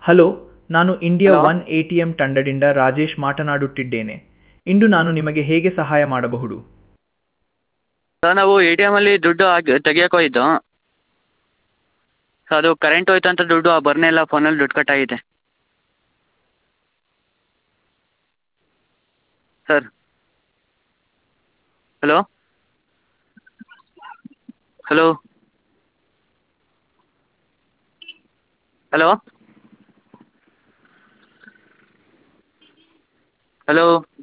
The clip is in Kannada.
ಹಲೋ ನಾನು India Hello. One A T M ತಂಡದಿಂದ ರಾಜೇಶ್ ಮಾತನಾಡುತ್ತಿದ್ದೇನೆ ಇಂದು ನಾನು ನಿಮಗೆ ಹೇಗೆ ಸಹಾಯ ಮಾಡಬಹುದು ಸರ್ ನಾವು ಎ ಟಿ ಎಮಲ್ಲಿ ದುಡ್ಡು ಹಾಕಿ ತೆಗಿಯಕ್ಕೆ ಹೋಗಿದ್ದು ಸೊ ಅದು ಕರೆಂಟ್ ಹೋಯ್ತು ಅಂತ ದುಡ್ಡು ಬರ್ನೇ ಇಲ್ಲ ಫೋನಲ್ಲಿ ದುಡ್ಡು ಕಟ್ಟಾಗಿದೆ sir hello hello hello hello